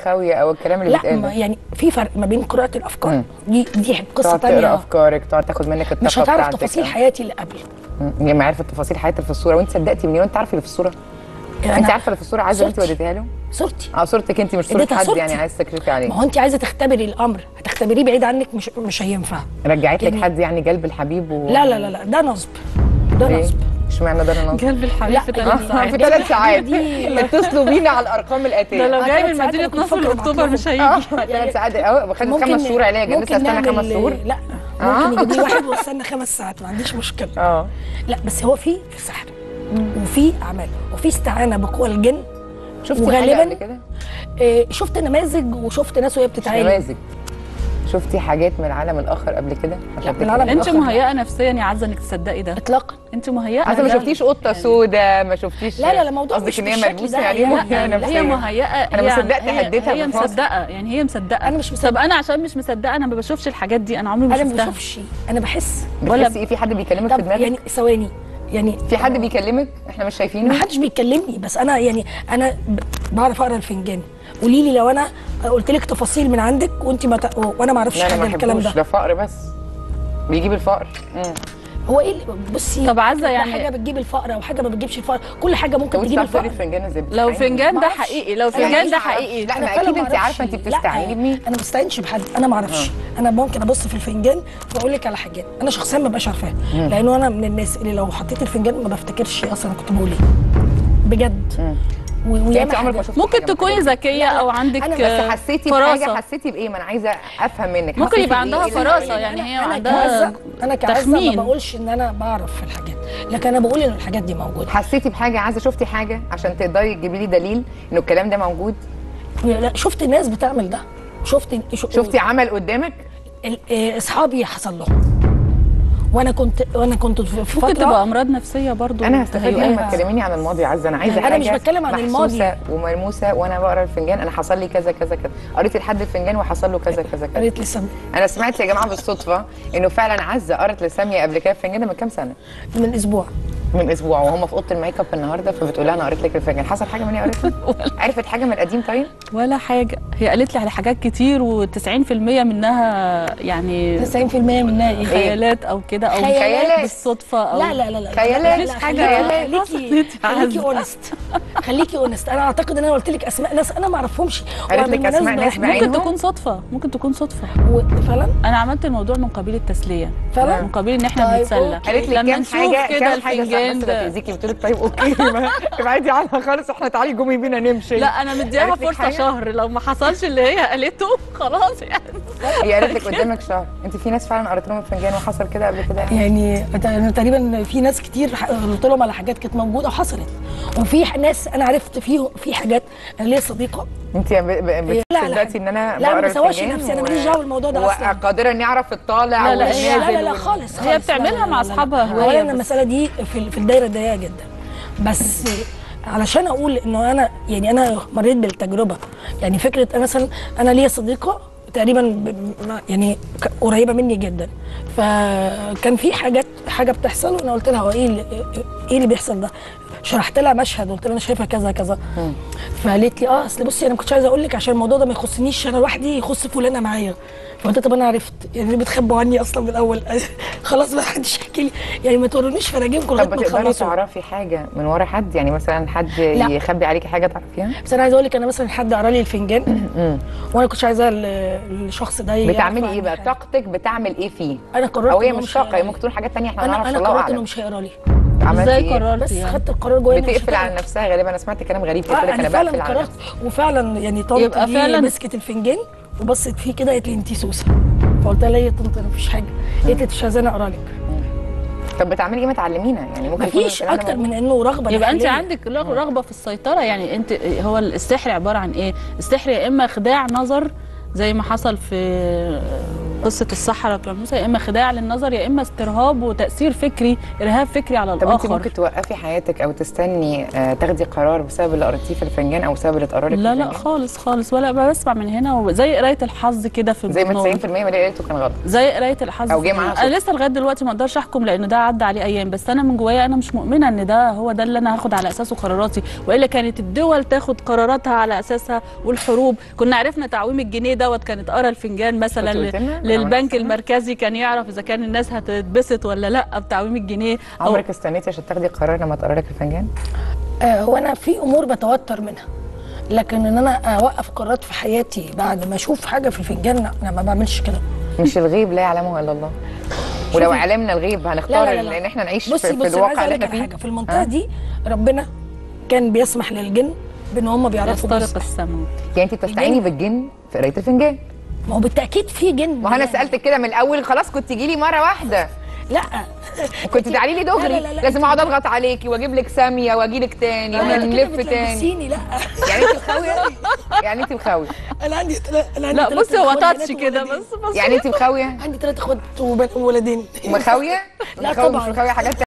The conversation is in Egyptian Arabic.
خاويه او الكلام اللي لا بيتقال ما ده. يعني في فرق ما بين قراءه الافكار مم. دي دي قصه تقعد تقرا تانية افكارك تقعد تاخد منك الطاقه مش هتعرف بتاعتك. تفاصيل حياتي اللي قبل مم. يعني ما عارفه تفاصيل حياتك في الصوره وانت صدقتي منين وانت عارفه اللي في الصوره يعني انت أنا عارفه اللي في الصوره عايزه انت صورتي. وديتيها له صورتي اه صورتك انت مش صوره اديتها حد صورتي. يعني عايز تكشفي عليه ما هو انت عايزه تختبري الامر هتختبريه بعيد عنك مش مش هينفع رجعت لك يعني- حد يعني قلب الحبيب و... لا لا لا لا ده نصب ده إيه؟ نصب اشمعنى ده النصب قلب الحبيب لا، في يعني- ثلاث ساعات في ثلاث ساعات دي- اتصلوا بينا على الارقام الاتيه ده لو آه، جاي ثلاث من ساعات مدينه أنا كنت نصر فاكرة لاكتوبر معاكم. مش هيجي اه ثلاث ساعات اه باخد خمس شهور علاج انا لسه ممكن استنى نعمل- خمس شهور لا ممكن يجيب لي واحد واستنى خمس ساعات ما عنديش مشكله اه لا بس هو في في سحر وفي اعمال وفي استعانه بقوى الجن شفتي وغالباً- حاجه قبل كده آه، شفت نماذج وشفت ناس وهي بتتعالج نماذج شفتي حاجات من العالم الاخر قبل كده عشان من العالم تفهمي؟ انت الآخر. مهيئه نفسيا يا عزه انك تصدقي ده اطلاقا انت مهيئه عايزه ما ده. شفتيش قطه سودا ما شفتيش لا، لا، لا، موضوع قصدك مش ان هي بالشكل ملبوسه ده، يعني يعني- مهيئه لا، هي نفسيا مهيئه أنا ما يعني صدقت هي- هديتها هي من فترة. مصدقه يعني هي مصدقه أنا مش مصدقة. طب انا عشان مش مصدقه انا ما بشوفش الحاجات دي انا عمري ما انا ما شفتها بشوفش انا بحس ولا- بتحسي ايه في حد بيكلمك في طب دماغك يعني ثواني يعني في حد بيكلمك احنا مش ما شايفينه حدش بيكلمني بس انا يعني انا ب- بعرف اقرا الفنجان قولي لي لو انا قلت لك تفاصيل من عندك وانت ما ت... وانا ما اعرفش لا انا حاجه ما الكلام بحبوش ده ده فقر بس بيجيب الفقر مم. هو ايه اللي- بصي طب عزة لا يعني- حاجه بتجيب الفقر او حاجه ما بتجيبش الفقر كل حاجه ممكن طب انت تجيب بتعرفي تقري الفقر فنجان ازاي لو بتستعيني؟ فنجان ده معرفش. حقيقي لو أنا فنجان معيش ده عارف. حقيقي لا أنا ما فعلا اكيد انت معرفش. عارفه انت لا، بتستعيني بمين انا ما بستعينش بحد انا ما اعرفش انا ممكن ابص في الفنجان واقول لك على حاجات انا شخصيا ما بقاش عارفاها لانه انا من الناس اللي لو حطيت الفنجان ما بفتكرش اصلا كنت بقول ايه بجد و- يعني وياما انت عمرك ما حاجات. شفتي ممكن حاجة من تكوني الحاجات دي. ذكيه او عندك أنا بس آه، حسيتي فراسة. بحاجه حسيتي بايه ما انا عايزه افهم منك ممكن حسيتي يبقى بإيه؟ عندها إيه اللي فراسة حواليك؟ يعني هي انا عندها كعزة انا كعزة تخمين. ما بقولش ان انا بعرف في الحاجات لكن انا بقول ان الحاجات دي موجوده حسيتي بحاجه عايزه شفتي حاجه عشان تقدري تجيبي لي دليل انه الكلام ده موجود لا شفت ناس بتعمل ده شفت شو- شفتي عمل قدامك ال- إيه، اصحابي حصل لهم وانا كنت وانا كنت في في ممكن فتره تبقى امراض نفسيه برضو انا هستفاد ايه متهيئة. ما تكلميني عن الماضي يا عزه انا عايزه أنا مش حاجة بتكلم عن الماضي. محسوسة وملموسه وانا بقرا الفنجان انا حصل لي كذا كذا كذا قريت لحد الفنجان وحصل له كذا كذا كذا قريت لسه انا سمعت يا جماعه بالصدفه انه فعلا عزه قرت لساميه قبل كده الفنجان ده من كام سنه من اسبوع من اسبوع وهم في اوضه الميك اب النهارده فبتقول لها انا قريت لك الفنجان حصل حاجه من ايه قريتها عرفت حاجه من القديم طيب ولا حاجه هي قالت لي على حاجات كتير و90% منها يعني 90% منها ايه خيالات او كده او خيالات. بالصدفه او لا لا لا لا خيالات. لا، لا، مفيش لا، حاجة خليكي حصلت خليكي يا خليكي عزة. اونست خليكي اونست انا اعتقد ان انا قلت لك اسماء ناس انا ما اعرفهمش قالت لك أسماء وبالمناسبة ناس إحنا- بعينهم؟ ممكن تكون صدفه ممكن تكون صدفه و- فعلا انا عملت الموضوع من قبيل التسليه فعلا؟ من قبيل ان احنا طيب، بنتسلى أوكي. قالت لك لما كام نشوف حاجه كده كام حاجه الفنجان بس ده تاذيكي قلت لك طيب اوكي ما- ابعدي عنها خالص احنا تعالي قومي بينا نمشي لا انا مديها قالت لك فرصه حاجة؟ شهر لو ما حصلش اللي هي قالته خلاص يعني هي قالت لك قدامك شهر انت في ناس فعلا قريت لهم الفنجان وحصل كده قبل كده يعني أنا تقريبا في ناس كتير ح- قلت لهم على حاجات كانت موجوده وحصلت وفي ح- ناس انا عرفت فيهم في حاجات انا ليا صديقه انت ب- ب- لا، لا. بتصدقي ان انا لا، ما بقرا بسواش الفنجان نفسي، أنا و- ماليش دعوة بالموضوع ده أصلاً. وقادره اني اعرف الطالع لا، لا، هي- والنازل لا لا لا وال- خالص هي خالص. بتعملها لا، لا، مع لا، لا. أصحابها هواية اولا بس. المساله دي في في الدايره الضيقه جدا بس علشان اقول انه انا يعني انا مريت بالتجربه يعني فكره أنا مثلا انا ليا صديقه تقريبا ب- ما- يعني ك- قريبه مني جدا فكان في حاجات حاجه بتحصل وانا قلت لها هو ايه اللي ايه اللي بيحصل ده شرحت لها مشهد قلت لها انا شايفه كذا كذا فقالت لي اه اصل بصي انا ما كنتش عايزه اقول لك عشان الموضوع ده ما يخصنيش انا لوحدي يخص فلانه معايا فقلت طب انا عرفت يعني ليه بتخبوا عني اصلا من الاول خلاص ما حدش يحكي لي يعني ما تورونيش فراجيمكم لغايه طب ما بتقدري تخلصوا تعرفي حاجه من ورا حد يعني مثلا حد لا. يخبي عليكي حاجه تعرفيها بس انا عايزه اقول لك انا مثلا حد قرا لي الفنجان وانا كنتش عايزه ال- الشخص ده يعرف بتعملي ايه عني بقى حاجة. طاقتك بتعمل ايه فيه انا قررت او هي إنه مش طاقه هي هيقرا ممكن تكون حاجات تانية احنا لي. ما انا نعرفش انا الله قررت انه اعلم مش هيقرا لي عملتي ازاي ايه قررتي بس يعني؟ خدت القرار جوايا إنه مش بتقفل هيقرا. على نفسها غالبا انا سمعت كلام غريب كده اه كده انا انا فعلا بقفل على قررت نفسي وفعلا يعني طنط يبقى دي فعلا- مسكت الفنجان وبصت فيه كده قالت لي انت سوسه فقلت لها ليه يا طنط انا مفيش حاجه قالت لي مش عايزاني اقرا لك طب بتعملي ايه ما تعلمينا يعني ممكن يكون مفيش الكلام ده اكتر موجود. من انه رغبه يبقى انت داخلية. عندك رغ- رغبه في السيطره يعني انت هو السحر عباره عن ايه السحر يا اما خداع نظر زي ما حصل في قصه الصحراء القرموسه يا اما خداع للنظر يا اما استرهاب وتاثير فكري ارهاب فكري على طب انت الاخر ممكن توقفي حياتك او تستني آه، تاخدي قرار بسبب اللي قريتيه في الفنجان او بسبب اللي اتقرا لك في لا لا الفنجان؟ خالص خالص ولا بسمع من هنا وزي قرايه الحظ كده في زي ما البرنامج. 90% من اللي قريته كان غلط زي قرايه الحظ أو جه في- معاها انا صدفة. لسه لغايه دلوقتي ما اقدرش احكم لان ده عدى عليه ايام بس انا من جوايا انا مش مؤمنه ان ده هو ده اللي انا هاخد على اساسه قراراتي والا كانت الدول تاخد قراراتها على اساسها والحروب كنا عرفنا تعويم الجنيه دوت كانت قرا الفنجان مثلا كنت قلت لنا؟ للبنك عملت المركزي كان يعرف اذا كان الناس هتتبسط ولا لا بتعويم الجنيه أو- عمرك استنيتي عشان تاخدي قرار لما اتقرا لك الفنجان آه هو انا في امور بتوتر منها لكن ان انا اوقف قرارات في حياتي بعد ما اشوف حاجه في الفنجان لا انا ما بعملش كده مش الغيب لا يعلمه الا الله ولو شوفي. علمنا الغيب هنختار لا لا لا. ان احنا نعيش بصي في, في بصي الواقع أنا اللي عايزة احنا أقول لك فيه حاجه في المنطقه ها؟ دي ربنا كان بيسمح للجن بان هم بيعرفوا يخترق بيسمح. السماء يعني انت بتستعيني الجن. بالجن في قرايه الفنجان ما هو بالتاكيد في جن ما هو انا سالتك كده من الاول خلاص كنت تجي لي مره واحده لا كنت تعالي لي دغري لا، لا، لا، لازم اقعد اضغط عليكي واجيب لك ساميه واجي لك تاني لا، أنت كده ونلف تاني بتلبسيني، لا يعني انت مخاويه يعني انت مخاويه انا عندي تلا- انا عندي لا تلات بصي هو إخوات تاتش بنات كده وولدين. بس بس يعني انت مخاويه عندي ثلاث اخوات وبنات وولدين مخاويه لا مخاوية طبعاً. مش مخاويه حاجات